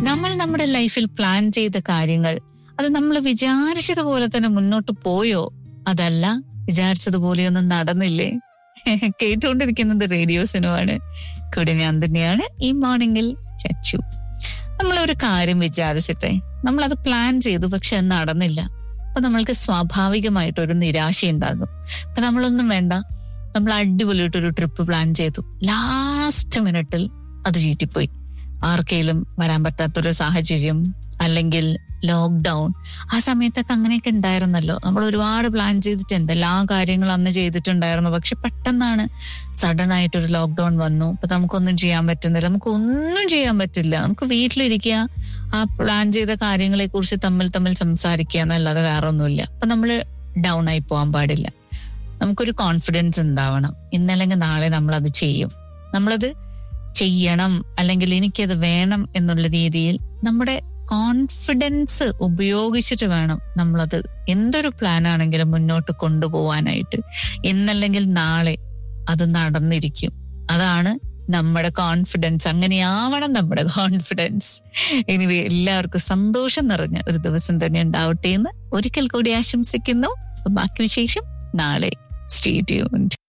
നമ്മൾ നമ്മുടെ ലൈഫിൽ പ്ലാൻ ചെയ്ത കാര്യങ്ങൾ അത് നമ്മൾ വിചാരിച്ചതുപോലെ തന്നെ മുന്നോട്ട് പോയോ അതല്ല വിചാരിച്ചതുപോലെയൊന്നും നടന്നില്ലേ കേട്ടുകൊണ്ടിരിക്കുന്നത് റേഡിയോസിനുമാണ് കൂടെ ഞാൻ തന്നെയാണ് ഈ മോർണിംഗിൽ ചച്ചു നമ്മളൊരു കാര്യം വിചാരിച്ചിട്ടെ നമ്മളത് പ്ലാൻ ചെയ്തു പക്ഷെ അത് നടന്നില്ല അപ്പൊ നമ്മൾക്ക് സ്വാഭാവികമായിട്ട് ഒരു നിരാശ ഉണ്ടാകും അപ്പൊ നമ്മളൊന്നും വേണ്ട നമ്മൾ അടിപൊളിയായിട്ടൊരു ട്രിപ്പ് പ്ലാൻ ചെയ്തു ലാസ്റ്റ് മിനിറ്റിൽ അത് ചീറ്റിപ്പോയി ആർക്കെങ്കിലും വരാൻ പറ്റാത്തൊരു സാഹചര്യം അല്ലെങ്കിൽ ലോക്ക്ഡൗൺ ആ സമയത്തൊക്കെ അങ്ങനെയൊക്കെ ഉണ്ടായിരുന്നല്ലോ നമ്മൾ ഒരുപാട് പ്ലാൻ ചെയ്തിട്ട് എന്തെല്ലാം കാര്യങ്ങൾ അന്ന് ചെയ്തിട്ടുണ്ടായിരുന്നു പക്ഷെ പെട്ടെന്നാണ് സഡൻ ആയിട്ടൊരു ലോക്ക്ഡൗൺ വന്നു അപ്പൊ നമുക്കൊന്നും ചെയ്യാൻ പറ്റുന്നില്ല നമുക്ക് ഒന്നും ചെയ്യാൻ പറ്റില്ല നമുക്ക് വീട്ടിലിരിക്കുക ആ പ്ലാൻ ചെയ്ത കാര്യങ്ങളെ കുറിച്ച് തമ്മിൽ തമ്മിൽ സംസാരിക്കുക എന്നല്ലാതെ വേറെ ഒന്നുമില്ല അപ്പൊ നമ്മൾ ഡൗൺ ആയി പോകാൻ പാടില്ല നമുക്കൊരു കോൺഫിഡൻസ് ഉണ്ടാവണം ഇന്നല്ലെങ്കിൽ നാളെ നമ്മൾ അത് ചെയ്യും നമ്മളത് ചെയ്യണം അല്ലെങ്കിൽ എനിക്കത് വേണം എന്നുള്ള രീതിയിൽ നമ്മുടെ കോൺഫിഡൻസ് ഉപയോഗിച്ചിട്ട് വേണം നമ്മളത് എന്തൊരു പ്ലാൻ ആണെങ്കിലും മുന്നോട്ട് കൊണ്ടുപോകാനായിട്ട് ഇന്നല്ലെങ്കിൽ നാളെ അത് നടന്നിരിക്കും അതാണ് നമ്മുടെ കോൺഫിഡൻസ് അങ്ങനെയാവണം നമ്മുടെ കോൺഫിഡൻസ് എനിവേ എല്ലാവർക്കും സന്തോഷം നിറഞ്ഞ ഒരു ദിവസം തന്നെ ഉണ്ടാവട്ടെ എന്ന് ഒരിക്കൽ കൂടി ആശംസിക്കുന്നു അപ്പൊ ബാക്കി വിശേഷം നാളെ സ്റ്റേ ട്യൂൺഡ്